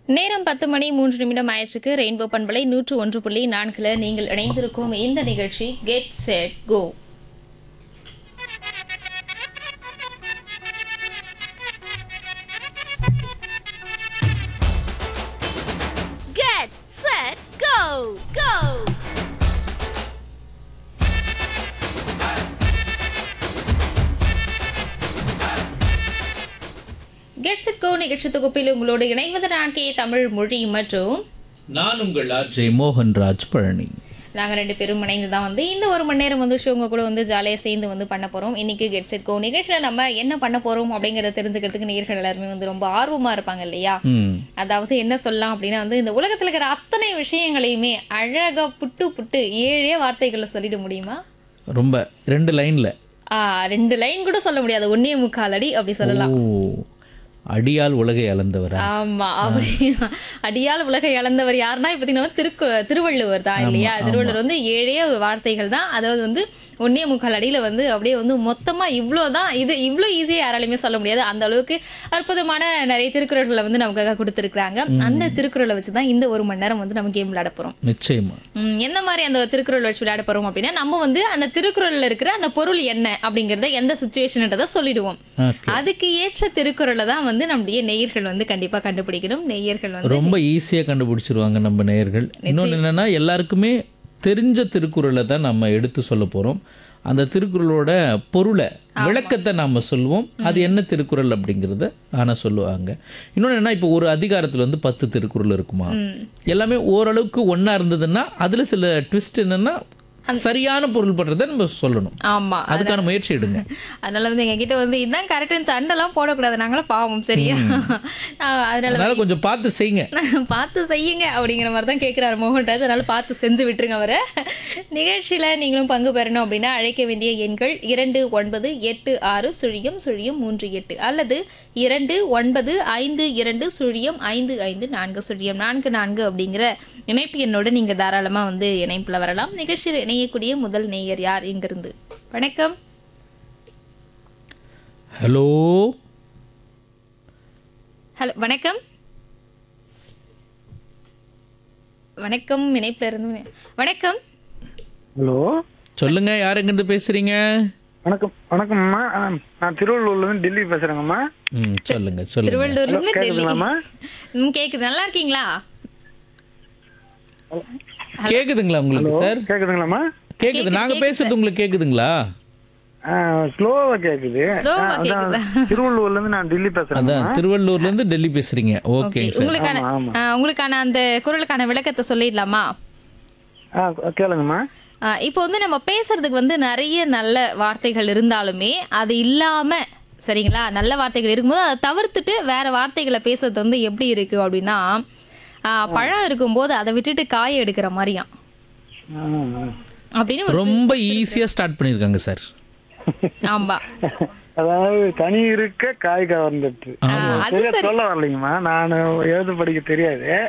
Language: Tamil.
நேரம் பத்து மணி மூன்று நிமிடம் ஆயிடுச்சுக்கு ரெயின்போ பண்பலை நூற்று ஒன்று புள்ளி நான்குல நீங்கள் இணைந்திருக்கும் இந்த நிகழ்ச்சி get set go Get set go go get set go நிகழ்ச்சி தொகுப்பில் உங்களோடு இணைவது நான் கே தமிழ் மொழி மற்றும் நான் உங்கள் ஆர்ஜே மோகன்ராஜ் பழனி நாங்கள் ரெண்டு பேரும் இணைந்து தான் வந்து இந்த ஒரு மணி நேரம் வந்து ஷோ உங்க கூட வந்து ஜாலியாக சேர்ந்து வந்து பண்ண போகிறோம் இன்னைக்கு கெட் செட் கோ நிகழ்ச்சியில் நம்ம என்ன பண்ண போகிறோம் அப்படிங்கிறத தெரிஞ்சுக்கிறதுக்கு நேர்கள் எல்லாருமே வந்து ரொம்ப ஆர்வமாக இருப்பாங்க இல்லையா ம் அதாவது என்ன சொல்லலாம் அப்படின்னா வந்து இந்த உலகத்தில் இருக்கிற அத்தனை விஷயங்களையுமே அழகா புட்டு புட்டு ஏழே வார்த்தைகளை சொல்லிட முடியுமா ரொம்ப ரெண்டு லைன்ல ஆ ரெண்டு லைன் கூட சொல்ல முடியாது ஒன்னே முக்கால் அடி அப்படி சொல்லலாம் ஓ அடியால் உலகை அளந்தவரா ஆமா அப்படி அடியால் உலகை இழந்தவர் யாருன்னா இப்ப பார்த்தீங்கன்னா திருக்கு திருவள்ளுவர் தான் இல்லையா திருவள்ளுவர் வந்து ஏழே வார்த்தைகள் தான் அதாவது வந்து ஒன்னே முக்கால் அடியில வந்து அப்படியே வந்து மொத்தமா இவ்வளோ தான் இது இவ்வளோ ஈஸியாக யாராலையுமே சொல்ல முடியாது அந்த அளவுக்கு அற்புதமான நிறைய திருக்குறள்களை வந்து நமக்காக கொடுத்துருக்காங்க அந்த திருக்குறளை வச்சு தான் இந்த ஒரு மணி நேரம் வந்து நம்ம கேம் விளையாட போறோம் நிச்சயமா ம், என்ன மாதிரி அந்த திருக்குறள் வச்சு விளையாட போறோம் அப்படின்னா நம்ம வந்து அந்த திருக்குறள்ல இருக்கிற அந்த பொருள் என்ன அப்படிங்கறத எந்த சுச்சுவேஷன்ன்றதை சொல்லிடுவோம் ஓகே அதுக்கு ஏற்ற திருக்குறளை தான் வந்து நம்முடைய நேயர்கள் வந்து கண்டிப்பா கண்டுபிடிக்கணும் நேயர்கள் வந்து ரொம்ப ஈஸியா கண்டுபிடிச்சிருவாங்க நம்ம நேயர்கள் இன்னொன்று என்னன்னா எல்லாருக்குமே தெரிஞ்ச திருக்குறளை தான் நம்ம எடுத்து சொல்ல போறோம் அந்த திருக்குறளோட பொருளை விளக்கத்தை நாம சொல்லுவோம் அது என்ன திருக்குறள் அப்படிங்கிறத ஆனா சொல்லுவாங்க இன்னொன்று என்ன இப்போ ஒரு அதிகாரத்துல வந்து பத்து திருக்குறள் இருக்குமா எல்லாமே ஓரளவுக்கு ஒண்ணா இருந்ததுன்னா அதுல சில ட்விஸ்ட் என்னன்னா சரியான பொருள் படுறதை நம்ம சொல்லணும் ஆமா அதுக்கான முயற்சி எடுங்க அதனால வந்து எங்க கிட்ட வந்து இதான் கரெக்ட் சண்டெல்லாம் போடக்கூடாது நாங்களும் பாவம் சரியா ஆஹ் அதனால அதனால கொஞ்சம் பார்த்து செய்யுங்க பார்த்து செய்யுங்க அப்படிங்கிற மாதிரி தான் கேட்குறாரு மோகன்ராஜ் அதனால பார்த்து செஞ்சு விட்டுருங்க அவரை நிகழ்ச்சியில் நீங்களும் பங்கு பெறணும் அப்படின்னா அழைக்க வேண்டிய எண்கள் இரண்டு ஒன்பது எட்டு ஆறு சுழியம் சுழியம் மூன்று எட்டு அல்லது இரண்டு ஒன்பது ஐந்து இரண்டு சுழியம் ஐந்து ஐந்து நான்கு சுழியம் நான்கு நான்கு அப்படிங்கிற இணைப்பு எண்ணோடு நீங்கள் தாராளமாக வந்து இணைப்பில் வரலாம் நிகழ்ச்சியில் இணையக்கூடிய முதல் நேயர் யார் இங்கிருந்து வணக்கம் ஹலோ ஹலோ வணக்கம் வணக்கம் இணைப்பில் இருந்து வணக்கம் ஹலோ சொல்லுங்க யாருங்கிட்ட பேசுறீங்க வணக்கம் வணக்கம்மா ஆ, நான் திருவள்ளூர்ல இருந்து டெல்லி பேசுறேங்கம்மா ம் சொல்லுங்க சொல்லுங்க திருவள்ளூர்ல இருந்து டெல்லி கேக்குதுங்களாம்மா? ம் கேக்குது நல்லா இருக்கீங்களா கேக்குதுங்களா உங்களுக்கு சார் கேக்குதுங்களாம்மா கேக்குது நாங்க பேசுறது உங்களுக்கு கேக்குதுங்களா ஸ்லோவா கேக்குது Slow-ஆ ஆ, அதான் திருவள்ளூர்ல இருந்து நான் டெல்லி பேசுறேன் அதான் திருவள்ளூர்ல இருந்து டெல்லி பேசுறீங்க ஓகே சார் உங்களுக்கான ஆமா, ஆமா. ஆ, உங்களுக்கான அந்த குரலுக்கான விளக்கத்தை சொல்லிடலாமா ஆ கேளுங்கம்மா ஆ, இப்போ வந்து நம்ம பேசுறதுக்கு வந்து நிறைய நல்ல வார்த்தைகள் இருந்தாலுமே அது இல்லாம சரிங்களா நல்ல வார்த்தைகள் இருக்கும்போது அதை தவிர்த்துட்டு வேற வார்த்தைகளை பேசுறது வந்து எப்படி இருக்கு அப்படின்னா ஆ, பழம் இருக்கும்போது அதை விட்டுட்டு காய எடுக்கிற மாதிரியாம் ஆ, ஆ. அப்படின்னு ஒரு- ரொம்ப ஈஸியா ஸ்டார்ட் பண்ணிருக்காங்க சார் ஆமா அதாவது கனி இருக்க காய் கவர்ந்துட்டு ஆ, அது சரியா சரி சொல்ல வரலைங்கம்மா நான் எழுத படிக்க தெரியாது